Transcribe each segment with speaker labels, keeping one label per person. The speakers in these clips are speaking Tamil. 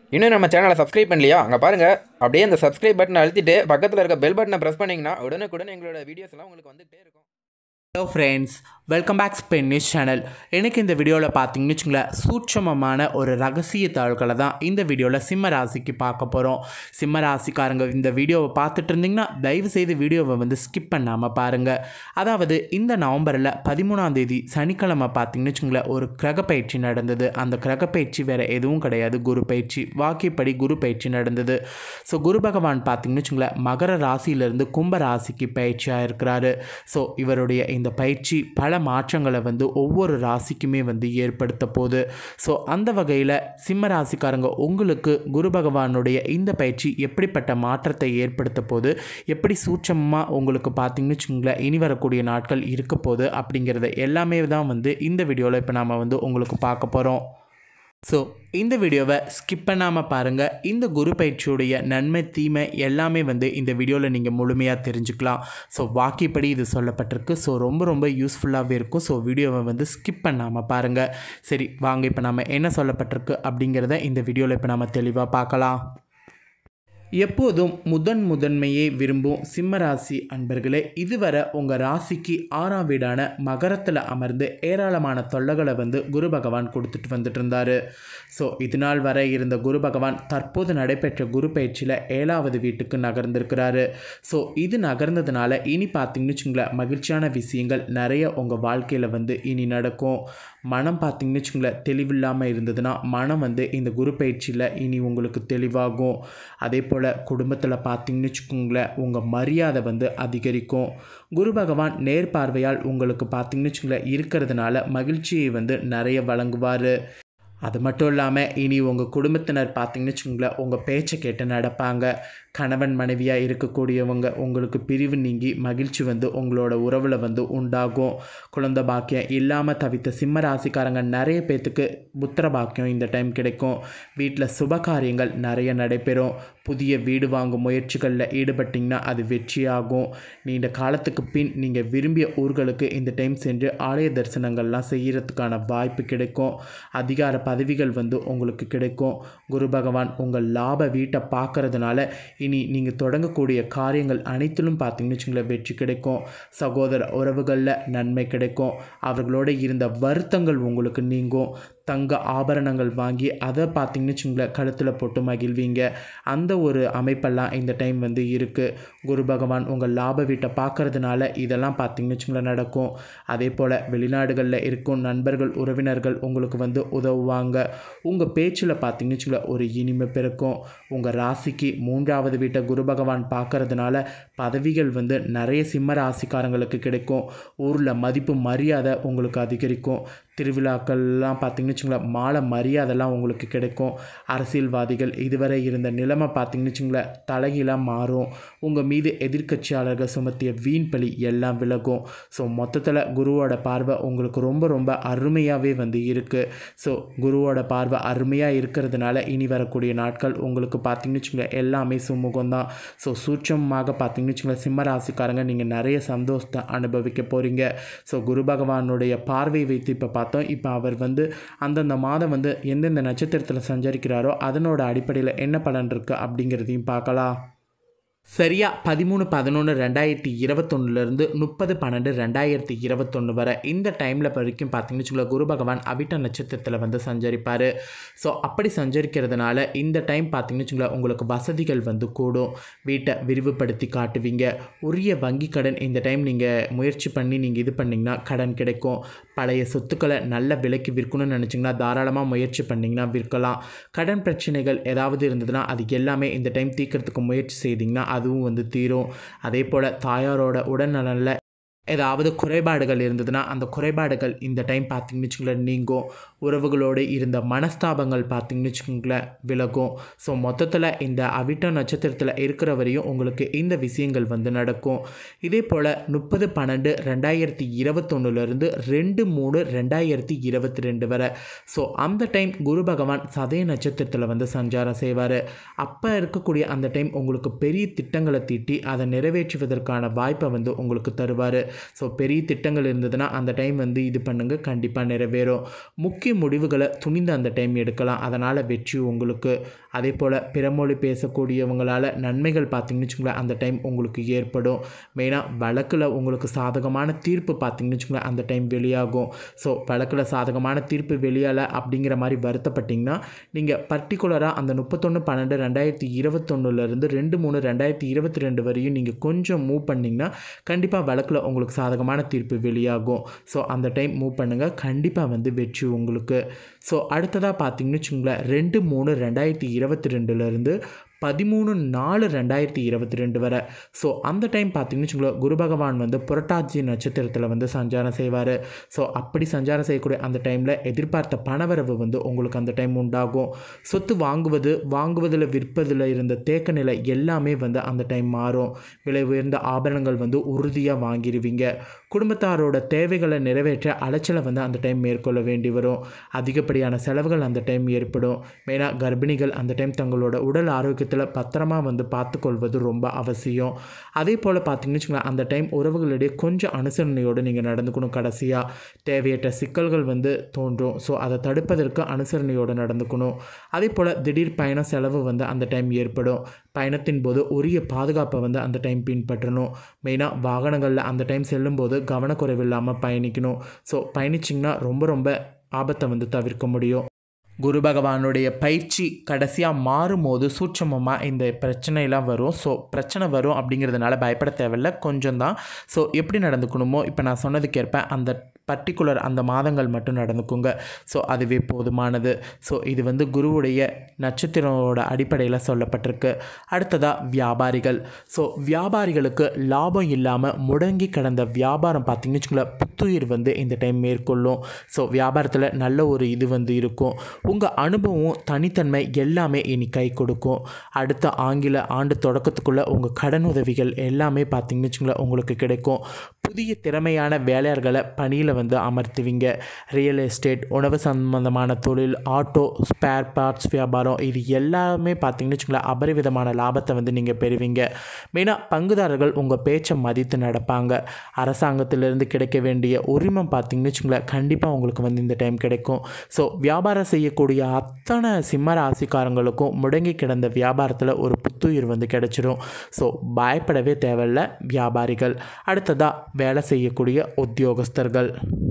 Speaker 1: இன்னும் நம்ம சேனலை சப்ஸ்கிரைப் பண்ணலையா அங்கே பாருங்கள் அப்படியே அந்த சப்ஸ்கிரைப் பட்டனை அழுத்திட்டு பக்கத்தில் இருக்க பெல் பட்டனை ப்ரெஸ் பண்ணிங்கன்னா உடனுக்குடன் எங்களோட வீடியோஸ் எல்லாம் உங்களுக்கு வந்துகிட்டே இருக்கும்
Speaker 2: ஹலோ ஃப்ரெண்ட்ஸ் வெல்கம் பேக் ஸ்பென் நியூஸ் சேனல் எனக்கு இந்த வீடியோவில் பார்த்தீங்கன்னு வச்சுங்களேன் சூட்சமமான ஒரு ரகசிய தாள்களை தான் இந்த வீடியோவில் சிம்ம ராசிக்கு பார்க்க போகிறோம் சிம்ம ராசிக்காரங்க இந்த வீடியோவை பார்த்துட்டு இருந்தீங்கன்னா தயவு செய்து வீடியோவை வந்து ஸ்கிப் பண்ணாமல் பாருங்கள் அதாவது இந்த நவம்பரில் பதிமூணாம் தேதி சனிக்கிழமை பார்த்தீங்கன்னு வச்சுங்களேன் ஒரு கிரக பயிற்சி நடந்தது அந்த கிரக பயிற்சி வேறு எதுவும் கிடையாது குரு பயிற்சி வாக்கியப்படி குரு பயிற்சி நடந்தது ஸோ குரு பகவான் பார்த்தீங்கன்னு வச்சுங்களேன் மகர ராசியிலிருந்து கும்ப ராசிக்கு பயிற்சியாக இருக்கிறாரு ஸோ இவருடைய இந்த பயிற்சி பல மாற்றங்களை வந்து ஒவ்வொரு ராசிக்குமே வந்து ஏற்படுத்த போகுது ஸோ அந்த வகையில் சிம்ம ராசிக்காரங்க உங்களுக்கு குரு பகவானுடைய இந்த பயிற்சி எப்படிப்பட்ட மாற்றத்தை ஏற்படுத்த போகுது எப்படி சூட்சமாக உங்களுக்கு பார்த்தீங்கன்னு வச்சுங்களேன் இனி வரக்கூடிய நாட்கள் இருக்க போகுது அப்படிங்கிறத எல்லாமே தான் வந்து இந்த வீடியோவில் இப்போ நாம் வந்து உங்களுக்கு பார்க்க போகிறோம் ஸோ இந்த வீடியோவை ஸ்கிப் பண்ணாமல் பாருங்கள் இந்த குரு பயிற்சியுடைய நன்மை தீமை எல்லாமே வந்து இந்த வீடியோவில் நீங்கள் முழுமையாக தெரிஞ்சுக்கலாம் ஸோ வாக்கியப்படி இது சொல்லப்பட்டிருக்கு ஸோ ரொம்ப ரொம்ப யூஸ்ஃபுல்லாகவே இருக்கும் ஸோ வீடியோவை வந்து ஸ்கிப் பண்ணாமல் பாருங்கள் சரி வாங்க இப்போ நம்ம என்ன சொல்லப்பட்டிருக்கு அப்படிங்கிறத இந்த வீடியோவில் இப்போ நம்ம தெளிவாக பார்க்கலாம் எப்போதும் முதன் முதன்மையை விரும்பும் சிம்மராசி அன்பர்களே இதுவரை உங்கள் ராசிக்கு ஆறாம் வீடான மகரத்தில் அமர்ந்து ஏராளமான தொல்லைகளை வந்து குரு பகவான் கொடுத்துட்டு வந்துட்டு இருந்தார் ஸோ இது நாள் வரை இருந்த குரு பகவான் தற்போது நடைபெற்ற குரு பயிற்சியில் ஏழாவது வீட்டுக்கு நகர்ந்திருக்கிறாரு ஸோ இது நகர்ந்ததுனால இனி பார்த்தீங்கன்னு வச்சுங்களேன் மகிழ்ச்சியான விஷயங்கள் நிறைய உங்கள் வாழ்க்கையில் வந்து இனி நடக்கும் மனம் பார்த்தீங்கன்னு வச்சுங்களேன் தெளிவில்லாமல் இருந்ததுன்னா மனம் வந்து இந்த குரு பயிற்சியில் இனி உங்களுக்கு தெளிவாகும் அதே போல் குடும்பத்தில் பார்த்தீங்கன்னு வச்சுக்கோங்களேன் உங்கள் மரியாதை வந்து அதிகரிக்கும் குரு பகவான் நேர் பார்வையால் உங்களுக்கு பார்த்தீங்கன்னு வச்சுங்களேன் இருக்கிறதுனால மகிழ்ச்சியை வந்து நிறைய வழங்குவார் அது மட்டும் இல்லாமல் இனி உங்கள் குடும்பத்தினர் பார்த்தீங்கன்னு வச்சுங்களேன் உங்கள் பேச்சை கேட்டு நடப்பாங்க கணவன் மனைவியாக இருக்கக்கூடியவங்க உங்களுக்கு பிரிவு நீங்கி மகிழ்ச்சி வந்து உங்களோட உறவில் வந்து உண்டாகும் குழந்தை பாக்கியம் இல்லாமல் தவித்த சிம்ம ராசிக்காரங்க நிறைய பேர்த்துக்கு புத்திர பாக்கியம் இந்த டைம் கிடைக்கும் வீட்டில் சுப காரியங்கள் நிறைய நடைபெறும் புதிய வீடு வாங்கும் முயற்சிகளில் ஈடுபட்டிங்கன்னா அது வெற்றியாகும் நீண்ட காலத்துக்கு பின் நீங்கள் விரும்பிய ஊர்களுக்கு இந்த டைம் சென்று ஆலய தரிசனங்கள்லாம் செய்கிறதுக்கான வாய்ப்பு கிடைக்கும் அதிகார பதவிகள் வந்து உங்களுக்கு கிடைக்கும் குரு பகவான் உங்கள் லாப வீட்டை பார்க்கறதுனால இனி நீங்கள் தொடங்கக்கூடிய காரியங்கள் அனைத்திலும் பார்த்தீங்கன்னு வச்சுங்களேன் வெற்றி கிடைக்கும் சகோதர உறவுகளில் நன்மை கிடைக்கும் அவர்களோட இருந்த வருத்தங்கள் உங்களுக்கு நீங்கும் தங்க ஆபரணங்கள் வாங்கி அதை பார்த்தீங்கன்னு வச்சுங்களேன் கழுத்தில் போட்டு மகிழ்வீங்க அந்த ஒரு அமைப்பெல்லாம் இந்த டைம் வந்து இருக்குது குரு பகவான் உங்கள் லாப வீட்டை பார்க்கறதுனால இதெல்லாம் பார்த்தீங்கன்னு வச்சுங்களேன் நடக்கும் அதே போல் வெளிநாடுகளில் இருக்கும் நண்பர்கள் உறவினர்கள் உங்களுக்கு வந்து உதவுவாங்க உங்கள் பேச்சில் பார்த்தீங்கன்னு வச்சுங்களேன் ஒரு இனிமை பிறக்கும் உங்கள் ராசிக்கு மூன்றாவது வீட்டை குரு பகவான் பார்க்கறதுனால பதவிகள் வந்து நிறைய சிம்ம ராசிக்காரங்களுக்கு கிடைக்கும் ஊரில் மதிப்பு மரியாதை உங்களுக்கு அதிகரிக்கும் திருவிழாக்கள்லாம் பார்த்தீங்கன்னு வச்சுங்களேன் மாலை மரியாதைலாம் உங்களுக்கு கிடைக்கும் அரசியல்வாதிகள் இதுவரை இருந்த நிலைமை பார்த்தீங்கன்னு வச்சுங்களேன் தலைகீழாக மாறும் உங்கள் மீது எதிர்க்கட்சியாளர்கள் சுமத்திய வீண் பழி எல்லாம் விலகும் ஸோ மொத்தத்தில் குருவோட பார்வை உங்களுக்கு ரொம்ப ரொம்ப அருமையாகவே வந்து இருக்குது ஸோ குருவோட பார்வை அருமையாக இருக்கிறதுனால இனி வரக்கூடிய நாட்கள் உங்களுக்கு பார்த்தீங்கன்னு வச்சுங்களேன் எல்லாமே சுமூகம் தான் ஸோ சூட்சமாக பார்த்தீங்கன்னு வச்சுங்களேன் சிம்ம ராசிக்காரங்க நீங்கள் நிறைய சந்தோஷத்தை அனுபவிக்க போகிறீங்க ஸோ குரு பகவானுடைய பார்வை வைத்து இப்போ பார்த்தோம் இப்போ அவர் வந்து அந்தந்த மாதம் வந்து எந்தெந்த நட்சத்திரத்தில் சஞ்சரிக்கிறாரோ அதனோட அடிப்படையில் என்ன பலன் இருக்குது அப்படிங்கிறதையும் பார்க்கலாம் சரியா பதிமூணு பதினொன்று ரெண்டாயிரத்தி இருபத்தொன்னுலேருந்து முப்பது பன்னெண்டு ரெண்டாயிரத்தி இருபத்தொன்று வரை இந்த டைமில் வரைக்கும் பார்த்தீங்கன்னு வச்சுக்கோங்களேன் குரு பகவான் அவிட்ட நட்சத்திரத்தில் வந்து சஞ்சரிப்பார் ஸோ அப்படி சஞ்சரிக்கிறதுனால இந்த டைம் பார்த்தீங்கன்னு வச்சுக்கோங்களேன் உங்களுக்கு வசதிகள் வந்து கூடும் வீட்டை விரிவுபடுத்தி காட்டுவீங்க உரிய வங்கி கடன் இந்த டைம் நீங்கள் முயற்சி பண்ணி நீங்கள் இது பண்ணிங்கன்னா கடன் கிடைக்கும் பழைய சொத்துக்களை நல்ல விலைக்கு விற்கணும்னு நினச்சிங்கன்னா தாராளமாக முயற்சி பண்ணிங்கன்னா விற்கலாம் கடன் பிரச்சனைகள் ஏதாவது இருந்ததுன்னா அது எல்லாமே இந்த டைம் தீர்க்கறதுக்கு முயற்சி செய்தீங்கன்னா அதுவும் வந்து தீரும் அதே போல் தாயாரோட உடல்நலனில் ஏதாவது குறைபாடுகள் இருந்ததுன்னா அந்த குறைபாடுகள் இந்த டைம் பார்த்தீங்கன்னு வச்சுக்கோங்களேன் நீங்கும் உறவுகளோடு இருந்த மனஸ்தாபங்கள் பார்த்தீங்கன்னு வச்சுக்கோங்களேன் விலகும் ஸோ மொத்தத்தில் இந்த அவிட்ட நட்சத்திரத்தில் இருக்கிற வரையும் உங்களுக்கு இந்த விஷயங்கள் வந்து நடக்கும் இதே போல் முப்பது பன்னெண்டு ரெண்டாயிரத்தி இருபத்தொன்னுலேருந்து ரெண்டு மூணு ரெண்டாயிரத்தி இருபத்தி ரெண்டு வரை ஸோ அந்த டைம் குரு பகவான் சதய நட்சத்திரத்தில் வந்து சஞ்சாரம் செய்வார் அப்போ இருக்கக்கூடிய அந்த டைம் உங்களுக்கு பெரிய திட்டங்களை தீட்டி அதை நிறைவேற்றுவதற்கான வாய்ப்பை வந்து உங்களுக்கு தருவார் ஸோ பெரிய திட்டங்கள் இருந்ததுன்னா அந்த டைம் வந்து இது பண்ணுங்க கண்டிப்பாக நிறைவேறும் முக்கிய முடிவுகளை துணிந்து அந்த டைம் எடுக்கலாம் அதனால் வெற்றி உங்களுக்கு அதே போல் பிறமொழி பேசக்கூடியவங்களால் நன்மைகள் பார்த்தீங்கன்னு வச்சுங்களேன் அந்த டைம் உங்களுக்கு ஏற்படும் மெயினாக வழக்கில் உங்களுக்கு சாதகமான தீர்ப்பு பார்த்தீங்கன்னு வச்சுங்களேன் அந்த டைம் வெளியாகும் ஸோ வழக்கில் சாதகமான தீர்ப்பு வெளியால அப்படிங்கிற மாதிரி வருத்தப்பட்டிங்கன்னா நீங்கள் பர்டிகுலராக அந்த முப்பத்தொன்று பன்னெண்டு ரெண்டாயிரத்தி இருபத்தொன்னுலேருந்து ரெண்டு மூணு ரெண்டாயிரத்தி இருபத்தி ரெண்டு வரையும் நீங்கள் கொஞ்சம் மூவ் பண்ணிங்கன்னா கண்டிப்பாக வழக்கில் உங்களுக்கு சாதகமான தீர்ப்பு வெளியாகும் ஸோ அந்த டைம் மூவ் பண்ணுங்கள் கண்டிப்பாக வந்து வெற்றி உங்களுக்கு ஸோ அடுத்ததாக பார்த்தீங்கன்னு வச்சுங்களேன் ரெண்டு மூணு ரெண்டாயிரத்தி இருபத்தி ரெண்டுலேருந்து பதிமூணு நாலு ரெண்டாயிரத்தி இருபத்தி ரெண்டு வரை ஸோ அந்த டைம் பார்த்தீங்கன்னு வச்சுங்களேன் குரு பகவான் வந்து புரட்டாச்சி நட்சத்திரத்தில் வந்து சஞ்சாரம் செய்வார் ஸோ அப்படி சஞ்சாரம் செய்யக்கூடிய அந்த டைமில் எதிர்பார்த்த பணவரவு வந்து உங்களுக்கு அந்த டைம் உண்டாகும் சொத்து வாங்குவது வாங்குவதில் விற்பதில் இருந்த தேக்க நிலை எல்லாமே வந்து அந்த டைம் மாறும் விலை உயர்ந்த ஆபரணங்கள் வந்து உறுதியாக வாங்கிடுவீங்க குடும்பத்தாரோட தேவைகளை நிறைவேற்ற அலைச்சலை வந்து அந்த டைம் மேற்கொள்ள வேண்டி வரும் அதிகப்படியான செலவுகள் அந்த டைம் ஏற்படும் மெயினாக கர்ப்பிணிகள் அந்த டைம் தங்களோட உடல் ஆரோக்கியத்தில் பத்திரமா வந்து பார்த்துக்கொள்வது ரொம்ப அவசியம் அதே போல் பார்த்தீங்கன்னு வச்சுக்கோங்களேன் அந்த டைம் உறவுகளிடையே கொஞ்சம் அனுசரணையோடு நீங்கள் நடந்துக்கணும் கடைசியாக தேவையற்ற சிக்கல்கள் வந்து தோன்றும் ஸோ அதை தடுப்பதற்கு அனுசரணையோடு நடந்துக்கணும் அதே போல் திடீர் பயண செலவு வந்து அந்த டைம் ஏற்படும் பயணத்தின் போது உரிய பாதுகாப்பை வந்து அந்த டைம் பின்பற்றணும் மெயினாக வாகனங்களில் அந்த டைம் செல்லும்போது கவனக்குறைவு இல்லாமல் பயணிக்கணும் ஸோ பயணிச்சிங்கன்னா ரொம்ப ரொம்ப ஆபத்தை வந்து தவிர்க்க முடியும் குரு பகவானுடைய பயிற்சி கடைசியாக மாறும்போது சூட்சமமாக இந்த பிரச்சனையெல்லாம் வரும் ஸோ பிரச்சனை வரும் அப்படிங்கிறதுனால பயப்பட தேவையில்ல கொஞ்சம் தான் ஸோ எப்படி நடந்துக்கணுமோ இப்போ நான் சொன்னதுக்கேற்ப அந்த பர்டிகுலர் அந்த மாதங்கள் மட்டும் நடந்துக்குங்க ஸோ அதுவே போதுமானது ஸோ இது வந்து குருவுடைய நட்சத்திரோட அடிப்படையில் சொல்லப்பட்டிருக்கு அடுத்ததாக வியாபாரிகள் ஸோ வியாபாரிகளுக்கு லாபம் இல்லாமல் முடங்கி கிடந்த வியாபாரம் பார்த்தீங்கன்னு வச்சுக்கோங்களேன் புத்துயிர் வந்து இந்த டைம் மேற்கொள்ளும் ஸோ வியாபாரத்தில் நல்ல ஒரு இது வந்து இருக்கும் உங்கள் அனுபவம் தனித்தன்மை எல்லாமே இனி கை கொடுக்கும் அடுத்த ஆங்கில ஆண்டு தொடக்கத்துக்குள்ளே உங்கள் கடன் உதவிகள் எல்லாமே பார்த்தீங்கன்னு வச்சுக்கோங்களேன் உங்களுக்கு கிடைக்கும் புதிய திறமையான வேலையாளர்களை பணியில் வந்து அமர்த்துவீங்க ரியல் எஸ்டேட் உணவு சம்பந்தமான தொழில் ஆட்டோ ஸ்பேர் பார்ட்ஸ் வியாபாரம் இது எல்லாமே பார்த்தீங்கன்னு வச்சுக்கோங்களேன் அபரிவிதமான லாபத்தை வந்து நீங்கள் பெறுவீங்க மெயினாக பங்குதாரர்கள் உங்கள் பேச்சை மதித்து நடப்பாங்க அரசாங்கத்திலிருந்து கிடைக்க வேண்டிய உரிமம் பார்த்தீங்கன்னு வச்சுக்கோங்களேன் கண்டிப்பாக உங்களுக்கு வந்து இந்த டைம் கிடைக்கும் ஸோ வியாபாரம் செய்யக்கூடிய அத்தனை சிம்ம ராசிக்காரங்களுக்கும் முடங்கி கிடந்த வியாபாரத்தில் ஒரு புத்துயிர் வந்து கிடைச்சிரும் ஸோ பயப்படவே தேவையில்ல வியாபாரிகள் அடுத்ததாக வேலை செய்யக்கூடிய உத்தியோகஸ்தர்கள்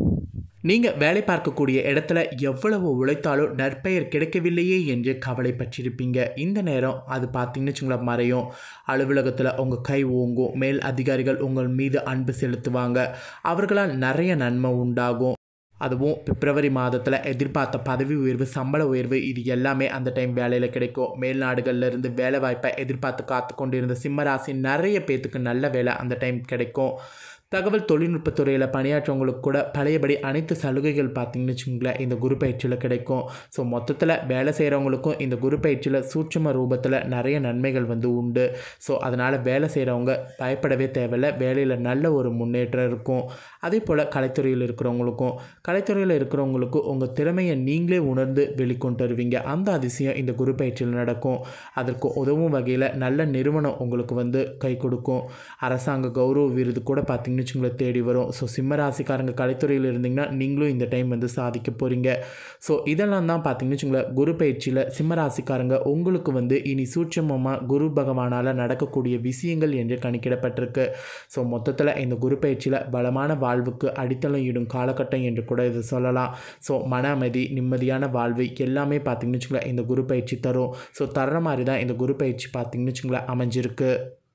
Speaker 2: நீங்கள் வேலை பார்க்கக்கூடிய இடத்துல எவ்வளவு உழைத்தாலும் நற்பெயர் கிடைக்கவில்லையே என்று கவலைப்பட்டிருப்பீங்க இந்த நேரம் அது பார்த்தீங்கன்னு வச்சுங்களேன் மறையும் அலுவலகத்தில் உங்கள் கை ஓங்கும் மேல் அதிகாரிகள் உங்கள் மீது அன்பு செலுத்துவாங்க அவர்களால் நிறைய நன்மை உண்டாகும் அதுவும் பிப்ரவரி மாதத்தில் எதிர்பார்த்த பதவி உயர்வு சம்பள உயர்வு இது எல்லாமே அந்த டைம் வேலையில் கிடைக்கும் மேல்நாடுகள்ல இருந்து வேலை வாய்ப்பை எதிர்பார்த்து காத்து கொண்டிருந்த சிம்மராசி நிறைய பேத்துக்கு நல்ல வேலை அந்த டைம் கிடைக்கும் தகவல் தொழில்நுட்பத் துறையில் பணியாற்றவங்களுக்கு கூட பழையபடி அனைத்து சலுகைகள் பார்த்தீங்கன்னு வச்சுங்களேன் இந்த குரு பயிற்சியில் கிடைக்கும் ஸோ மொத்தத்தில் வேலை செய்கிறவங்களுக்கும் இந்த குரு பயிற்சியில் சூட்சும ரூபத்தில் நிறைய நன்மைகள் வந்து உண்டு ஸோ அதனால் வேலை செய்கிறவங்க பயப்படவே தேவையில்ல வேலையில் நல்ல ஒரு முன்னேற்றம் இருக்கும் அதே போல் கலைத்துறையில் இருக்கிறவங்களுக்கும் கலைத்துறையில் இருக்கிறவங்களுக்கும் உங்கள் திறமையை நீங்களே உணர்ந்து வெளிக்கொண்டு வருவீங்க அந்த அதிசயம் இந்த குரு பயிற்சியில் நடக்கும் அதற்கு உதவும் வகையில் நல்ல நிறுவனம் உங்களுக்கு வந்து கை கொடுக்கும் அரசாங்க கௌரவ விருது கூட பார்த்தீங்கன்னு வச்சுங்களேன் தேடி வரும் ஸோ சிம்ம ராசிக்காரங்க கலைத்துறையில் இருந்தீங்கன்னா நீங்களும் இந்த டைம் வந்து சாதிக்க போகிறீங்க ஸோ இதெல்லாம் தான் பார்த்தீங்கன்னு வச்சுங்களேன் குரு பயிற்சியில் சிம்ம ராசிக்காரங்க உங்களுக்கு வந்து இனி சூட்சமமாக குரு பகவானால் நடக்கக்கூடிய விஷயங்கள் என்று கணிக்கிடப்பட்டிருக்கு ஸோ மொத்தத்தில் இந்த குரு பயிற்சியில் பலமான வாழ்வுக்கு அடித்தளம் இடும் காலகட்டம் என்று கூட இது சொல்லலாம் ஸோ மன அமைதி நிம்மதியான வாழ்வு எல்லாமே பார்த்தீங்கன்னு வச்சுங்களேன் இந்த குரு பயிற்சி தரும் ஸோ தர்ற மாதிரி தான் இந்த குரு பயிற்சி பார்த்தீங்கன்னு வச்சுங்களேன் அமைஞ்சிருக்கு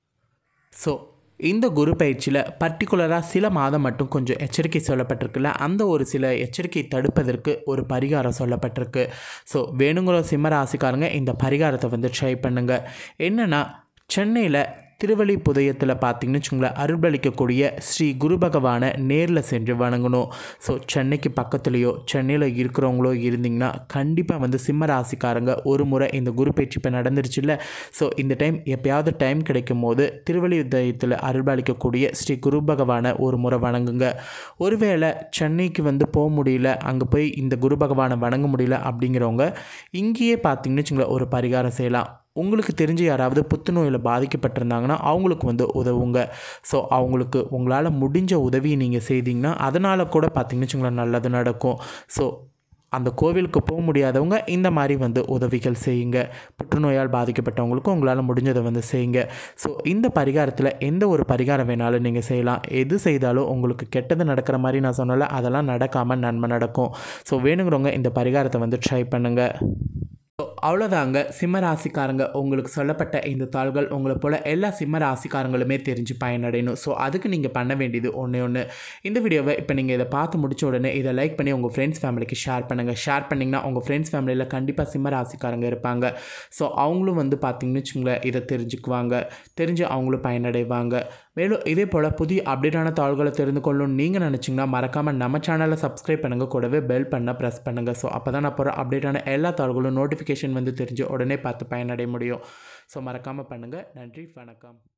Speaker 2: ஸோ இந்த குரு பயிற்சியில் பர்டிகுலராக சில மாதம் மட்டும் கொஞ்சம் எச்சரிக்கை சொல்லப்பட்டிருக்குல்ல அந்த ஒரு சில எச்சரிக்கை தடுப்பதற்கு ஒரு பரிகாரம் சொல்லப்பட்டிருக்கு ஸோ வேணுங்கிற சிம்ம ராசிக்காரங்க இந்த பரிகாரத்தை வந்து ட்ரை பண்ணுங்கள் என்னென்னா சென்னையில் திருவள்ளிப்புதயத்தில் பார்த்தீங்கன்னு வச்சுங்களேன் அருள்பளிக்கக்கூடிய ஸ்ரீ குரு பகவானை நேரில் சென்று வணங்கணும் ஸோ சென்னைக்கு பக்கத்துலேயோ சென்னையில் இருக்கிறவங்களோ இருந்தீங்கன்னா கண்டிப்பாக வந்து சிம்ம ராசிக்காரங்க ஒரு முறை இந்த குரு பயிற்சி இப்போ நடந்துருச்சுல்ல ஸோ இந்த டைம் எப்பயாவது டைம் கிடைக்கும் போது திருவள்ளியுதயத்தில் அருள்பாலிக்கக்கூடிய ஸ்ரீ குரு பகவானை ஒரு முறை வணங்குங்க ஒருவேளை சென்னைக்கு வந்து போக முடியல அங்கே போய் இந்த குரு பகவானை வணங்க முடியல அப்படிங்கிறவங்க இங்கேயே பார்த்தீங்கன்னு வச்சுங்களேன் ஒரு பரிகாரம் செய்யலாம் உங்களுக்கு தெரிஞ்சு யாராவது புத்துநோயில் பாதிக்கப்பட்டிருந்தாங்கன்னா அவங்களுக்கு வந்து உதவுங்க ஸோ அவங்களுக்கு உங்களால் முடிஞ்ச உதவியை நீங்கள் செய்தீங்கன்னா அதனால் கூட பார்த்தீங்கன்னு வச்சுங்களேன் நல்லது நடக்கும் ஸோ அந்த கோவிலுக்கு போக முடியாதவங்க இந்த மாதிரி வந்து உதவிகள் செய்யுங்க புற்றுநோயால் பாதிக்கப்பட்டவங்களுக்கும் உங்களால் முடிஞ்சதை வந்து செய்யுங்க ஸோ இந்த பரிகாரத்தில் எந்த ஒரு பரிகாரம் வேணாலும் நீங்கள் செய்யலாம் எது செய்தாலும் உங்களுக்கு கெட்டது நடக்கிற மாதிரி நான் சொன்னல அதெல்லாம் நடக்காமல் நன்மை நடக்கும் ஸோ வேணுங்கிறவங்க இந்த பரிகாரத்தை வந்து ட்ரை பண்ணுங்கள் ஸோ அவ்வளோதாங்க சிம்ம ராசிக்காரங்க உங்களுக்கு சொல்லப்பட்ட இந்த தாள்கள் உங்களை போல் எல்லா சிம்ம ராசிக்காரங்களுமே தெரிஞ்சு பயனடையணும் ஸோ அதுக்கு நீங்கள் பண்ண வேண்டியது ஒன்றே ஒன்று இந்த வீடியோவை இப்போ நீங்கள் இதை பார்த்து முடிச்ச உடனே இதை லைக் பண்ணி உங்கள் ஃப்ரெண்ட்ஸ் ஃபேமிலிக்கு ஷேர் பண்ணுங்கள் ஷேர் பண்ணிங்கன்னா உங்கள் ஃப்ரெண்ட்ஸ் ஃபேமிலியில் கண்டிப்பாக சிம்ம ராசிக்காரங்க இருப்பாங்க ஸோ அவங்களும் வந்து பார்த்தீங்கன்னு வச்சுங்களேன் இதை தெரிஞ்சுக்குவாங்க தெரிஞ்சு அவங்களும் பயனடைவாங்க மேலும் இதே போல் புதிய அப்டேட்டான தாள்களை தெரிந்து கொள்ளணும்னு நீங்கள் நினச்சிங்கன்னா மறக்காமல் நம்ம சேனலை சப்ஸ்கிரைப் பண்ணுங்கள் கூடவே பெல் பண்ண ப்ரெஸ் பண்ணுங்கள் ஸோ அப்போ தான் நான் போகிற அப்டேட்டான எல்லா தாள்களும் நோட்டிஃபிகேஷன் வந்து தெரிஞ்சு உடனே பார்த்து பயனடைய முடியும் ஸோ மறக்காமல் பண்ணுங்கள் நன்றி வணக்கம்